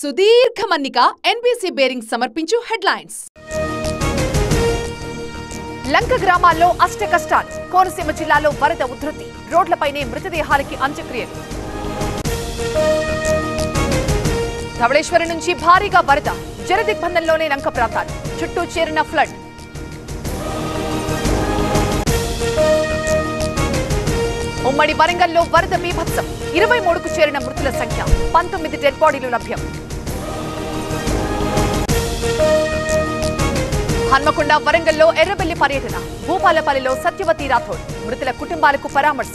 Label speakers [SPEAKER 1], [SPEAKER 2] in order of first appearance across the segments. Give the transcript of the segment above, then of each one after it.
[SPEAKER 1] సుదీర్ఘ మన్నిక NBC bearing సమర్పించు హెడ్లైన్స్
[SPEAKER 2] లంక గ్రామాల్లో అష్ట కష్టాలు కోనసీమ జిల్లాలో వరద ఉధృతి రోడ్లపైనే మృతదేహాలకి అంత్యక్రియలు ధవళేశ్వరం నుంచి భారీగా వరద జలదిగ్బంధంలోనే లంక ప్రాంతాలు చుట్టూ చేరిన ఫ్లడ్ ఉమ్మడి వరంగల్లో వరద బీభత్సం ఇరవై మూడుకు చేరిన మృతుల సంఖ్య పంతొమ్మిది డెడ్ బాడీలు లభ్యం హన్మకొండ వరంగల్లో ఎర్రబెల్లి పర్యటన భూపాలపల్లిలో సత్యవతి రాథోడ్ మృతుల కుటుంబాలకు పరామర్శ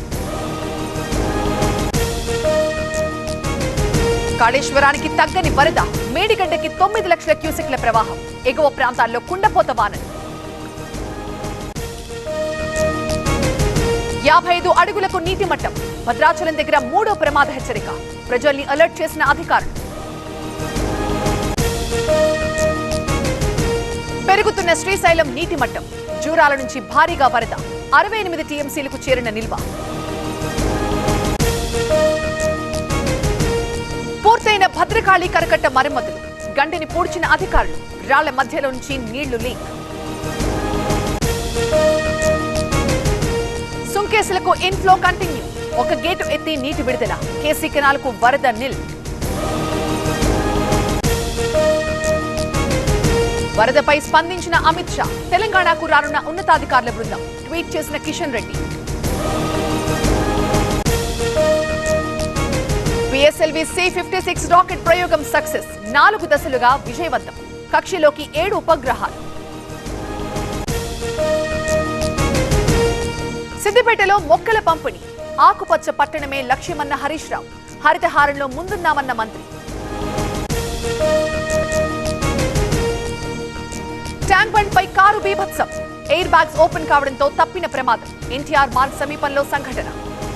[SPEAKER 2] కాళేశ్వరానికి తగ్గని వరద మేడిగడ్డకి తొమ్మిది లక్షల క్యూసెక్ల ప్రవాహం ఎగువ ప్రాంతాల్లో కుండపోత వానలు యాభై ఐదు అడుగులకు నీటి మట్టం భద్రాచలం దగ్గర మూడో ప్రమాద హెచ్చరిక ప్రజల్ని అలర్ట్ చేసిన అధికారులు పెరుగుతున్న శ్రీశైలం నీటి మట్టం జూరాల నుంచి భారీగా వరద అరవై ఎనిమిది టీఎంసీలకు చేరిన నిల్వ పూర్తయిన భద్రకాళి కరకట్ట మరమ్మతులు గంటిని పూడ్చిన అధికారులు రాళ్ల మధ్యలో నుంచి నీళ్లు లీక్ సుంకేసులకు ఇన్ఫ్లో కంటిన్యూ ఒక గేటు ఎత్తి నీటి విడుదల కేసీ కెనాల్కు వరద నిల్ వరదపై స్పందించిన అమిత్ షా తెలంగాణకు రానున్న ఉన్నతాధికారుల బృందం ట్వీట్ చేసిన Kishan Reddy PSLV C fifty six rocket ప్రయోగం సక్సెస్ నాలుగు దశలుగా విజయవంతం కక్షలోకి ఏడు ఉపగ్రహాలు సిద్దిపేటలో మొక్కల పంపిణీ ఆకుపచ్చ పట్టణమే లక్ష్యమన్న హరీష్ రావు హరితహారంలో ముందున్నామన్న మంత్రి ట్యాంక్ బండ్ పై కారు బీభత్సం ఎయిర్ బ్యాగ్స్ ఓపెన్ కావడంతో తప్పిన ప్రమాదం ఎన్టీఆర్ మార్గ్ సమీపంలో సంఘటన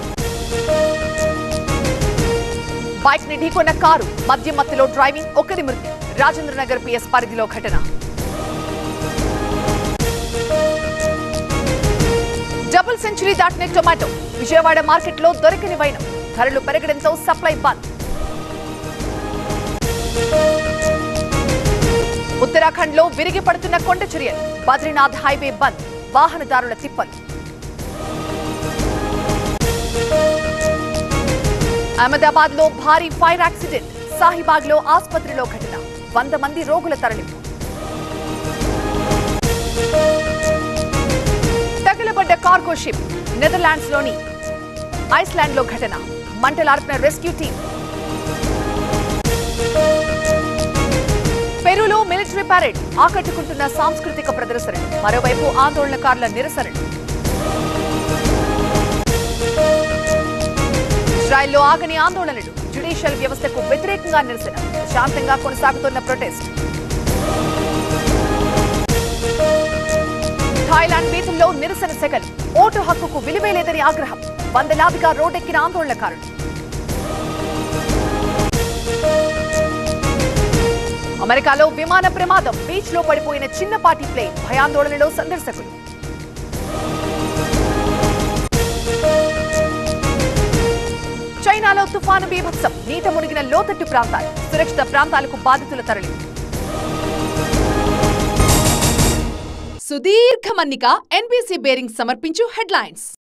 [SPEAKER 2] బైక్ ని ఢీకొన్న కారు మద్యం మత్తులో డ్రైవింగ్ ఒకరి మృతి రాజేంద్రనగర్ పిఎస్ పరిధిలో ఘటన డబుల్ సెంచరీ దాటిన టొమాటో విజయవాడ మార్కెట్లో దొరకని వైనం ధరలు పెరగడంతో సప్లై బంద్ ఉత్తరాఖండ్ లో విరిగి పడుతున్న కొండ చర్యలు బద్రీనాథ్ హైవే బంద్ వాహనదారుల తిప్పలు అహ్మదాబాద్ లో భారీ ఫైర్ యాక్సిడెంట్ సాహిబాగ్ లో ఆసుపత్రిలో ఘటన వంద మంది రోగుల తరలింపు తగలబడ్డ కార్గో షిప్ నెదర్లాండ్స్ లోని ఐస్లాండ్ లో ఘటన మంటలార్పిన రెస్క్యూ టీం పెరూలో మిలిటరీ పరేడ్ ఆకట్టుకుంటున్న సాంస్కృతిక ప్రదర్శనలు మరోవైపు ఆందోళనకారుల నిరసనలు ఇజ్రాయెల్లో ఆగని ఆందోళనలు జ్యుడిషియల్ వ్యవస్థకు వ్యతిరేకంగా నిరసన శాంతంగా కొనసాగుతున్న ప్రొటెస్ట్ థాయిలాండ్ వీధుల్లో నిరసన సెగలు ఓటు హక్కుకు విలువే లేదని ఆగ్రహం వందలాదిగా రోడ్డెక్కిన ఆందోళనకారులు అమెరికాలో విమాన ప్రమాదం బీచ్ లో పడిపోయిన చిన్నపాటి ప్లేన్ భయాందోళనలో సందర్శకులు చైనాలో తుఫాను బీభత్సం నీట మునిగిన లోతట్టు ప్రాంతాలు సురక్షిత ప్రాంతాలకు బాధితుల తరలి
[SPEAKER 1] సుదీర్ఘ మన్నిక ఎన్బీసీ బేరింగ్ సమర్పించు హెడ్లైన్స్